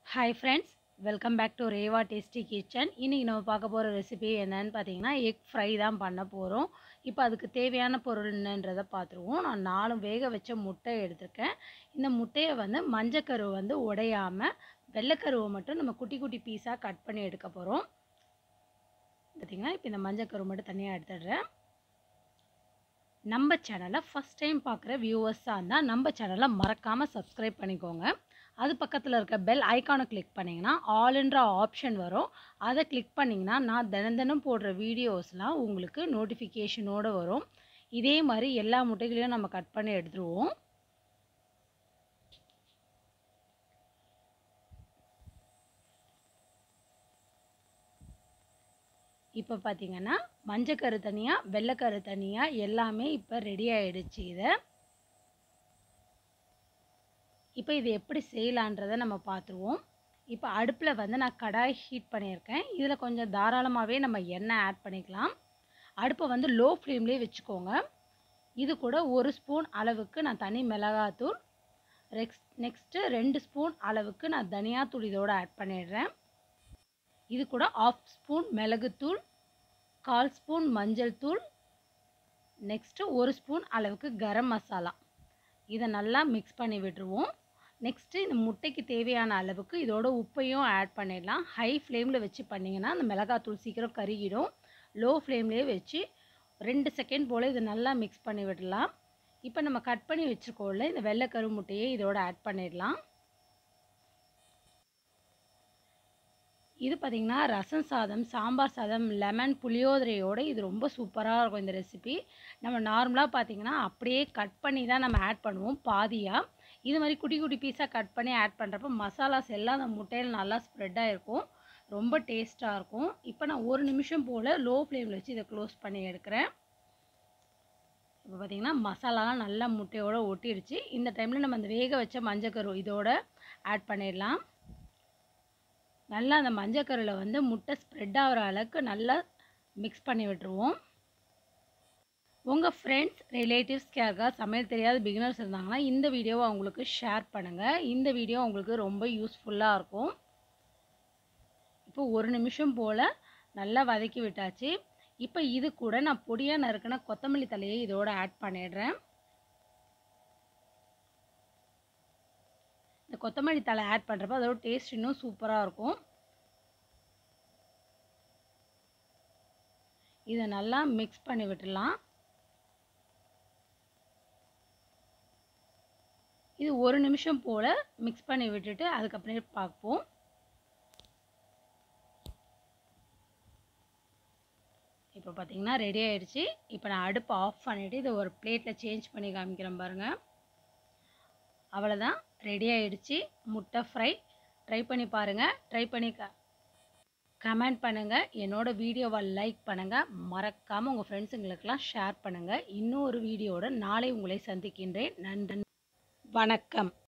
hi friends welcome back to Reva tasty kitchen இன்றைக்கி நம்ம பார்க்க போகிற ரெசிபி என்னன்னு பார்த்தீங்கன்னா எக் ஃப்ரை தான் பண்ண போகிறோம் இப்போ அதுக்கு தேவையான பொருள் என்னன்றதை பார்த்துருவோம் நான் நாலு வேக வச்ச முட்டை எடுத்திருக்கேன் இந்த முட்டையை வந்து மஞ்சக்கருவை வந்து உடையாமல் வெள்ளைக்கருவை மட்டும் நம்ம குட்டி குட்டி பீஸாக கட் பண்ணி எடுக்க போகிறோம் பார்த்திங்கன்னா இப்போ இந்த மஞ்சக்கரு மட்டும் தனியாக எடுத்துடுறேன் நம்ம சேனலை ஃபஸ்ட் டைம் பார்க்குற வியூவர்ஸாக இருந்தால் நம்ம சேனலை மறக்காமல் சப்ஸ்கிரைப் பண்ணிக்கோங்க அது பக்கத்தில் இருக்க பெல் ஐக்கானை கிளிக் பண்ணிங்கன்னா ஆல்ன்ற ஆப்ஷன் வரும் அதை கிளிக் பண்ணிங்கன்னா நான் தினம் தினம் போடுற வீடியோஸ்லாம் உங்களுக்கு நோட்டிஃபிகேஷனோடு வரும் இதே மாதிரி எல்லா முட்டைகளையும் நம்ம கட் பண்ணி எடுத்துருவோம் இப்போ பார்த்தீங்கன்னா மஞ்சக்கரு தனியாக வெள்ளைக்கரு தனியாக எல்லாமே இப்போ ரெடி ஆகிடுச்சு இதை இப்போ இது எப்படி செய்யலான்றதை நம்ம பார்த்துருவோம் இப்போ அடுப்பில் வந்து நான் கடாய் ஹீட் பண்ணியிருக்கேன் இதில் கொஞ்சம் தாராளமாகவே நம்ம எண்ணெய் ஆட் பண்ணிக்கலாம் அடுப்பை வந்து லோ ஃப்ளேம்லேயே வச்சுக்கோங்க இது கூட ஒரு ஸ்பூன் அளவுக்கு நான் தனி மிளகாத்தூள் ரெக்ஸ் நெக்ஸ்ட்டு ரெண்டு ஸ்பூன் அளவுக்கு நான் தனியாத்தூள் இதோடு ஆட் பண்ணிடுறேன் இது கூட ஆஃப் ஸ்பூன் மிளகுத்தூள் கால் ஸ்பூன் மஞ்சள் தூள் நெக்ஸ்ட்டு ஒரு ஸ்பூன் அளவுக்கு கரம் மசாலா இதை நல்லா மிக்ஸ் பண்ணி விட்டுருவோம் நெக்ஸ்ட்டு இந்த முட்டைக்கு தேவையான அளவுக்கு இதோட உப்பையும் ஆட் பண்ணிடலாம் ஹை ஃப்ளேமில் வச்சு பண்ணிங்கன்னா அந்த மிளகாத்தூள் சீக்கிரம் கருகிடும் லோ ஃப்ளேம்லேயே வச்சு ரெண்டு செகண்ட் போல் இதை நல்லா மிக்ஸ் பண்ணி விடலாம் இப்போ நம்ம கட் பண்ணி வச்சுருக்கோம்ல இந்த வெள்ளை கரு முட்டையை இதோட ஆட் பண்ணிடலாம் இது பார்த்திங்கன்னா ரசம் சாதம் சாம்பார் சாதம் லெமன் புளியோதரையோடு இது ரொம்ப சூப்பராக இருக்கும் இந்த ரெசிபி நம்ம நார்மலாக பார்த்திங்கன்னா அப்படியே கட் பண்ணி தான் நம்ம ஆட் பண்ணுவோம் பாதியாக இது மாதிரி குட்டி குட்டி பீஸாக கட் பண்ணி ஆட் பண்ணுறப்ப மசாலாஸ் எல்லாம் அந்த முட்டையில் நல்லா ஸ்ப்ரெட்டாக இருக்கும் ரொம்ப டேஸ்ட்டாக இருக்கும் இப்போ நான் ஒரு நிமிஷம் போல் லோ ஃப்ளேமில் வச்சு இதை க்ளோஸ் பண்ணி எடுக்கிறேன் இப்போ பார்த்திங்கன்னா மசாலாலாம் நல்லா முட்டையோடு ஒட்டிடுச்சு இந்த டைமில் நம்ம அந்த வேக வச்ச மஞ்சக்கரு இதோட ஆட் பண்ணிடலாம் நல்லா அந்த மஞ்சக்கருவில் வந்து முட்டை ஸ்ப்ரெட் ஆகிற அளவுக்கு நல்லா மிக்ஸ் பண்ணி விட்டுருவோம் உங்கள் ஃப்ரெண்ட்ஸ் ரிலேட்டிவ்ஸ்க்கு யாருக்காவது சமையல் தெரியாத பிகினர்ஸ் இருந்தாங்கன்னா இந்த வீடியோவை அவங்களுக்கு ஷேர் பண்ணுங்கள் இந்த வீடியோ உங்களுக்கு ரொம்ப யூஸ்ஃபுல்லாக இருக்கும் இப்போ ஒரு நிமிஷம் போல் நல்லா வதக்கி விட்டாச்சு இப்போ இது கூட நான் பொடியாக நறுக்கின கொத்தமல்லி தலையை இதோட ஆட் பண்ணிடுறேன் இந்த கொத்தமல்லி தலை ஆட் பண்ணுறப்ப அதோட டேஸ்ட் இன்னும் சூப்பராக இருக்கும் இதை நல்லா மிக்ஸ் பண்ணி விட்டுடலாம் இது ஒரு நிமிஷம் போல் மிக்ஸ் பண்ணி விட்டுட்டு அதுக்கப்புறம் பார்ப்போம் இப்போ பார்த்தீங்கன்னா ரெடி ஆகிடுச்சு இப்போ நான் அடுப்பை ஆஃப் பண்ணிவிட்டு இதை ஒரு பிளேட்டில் சேஞ்ச் பண்ணி காமிக்கிறேன் பாருங்கள் அவ்வளோதான் ரெடி ஆகிடுச்சு முட்டை ஃப்ரை ட்ரை பண்ணி பாருங்கள் ட்ரை பண்ணி க கமெண்ட் பண்ணுங்கள் என்னோடய வீடியோவை லைக் பண்ணுங்கள் மறக்காமல் உங்கள் ஃப்ரெண்ட்ஸுங்களுக்கெல்லாம் ஷேர் பண்ணுங்கள் இன்னும் ஒரு வீடியோவோட நாளை உங்களை சந்திக்கின்றேன் நன்றி வணக்கம்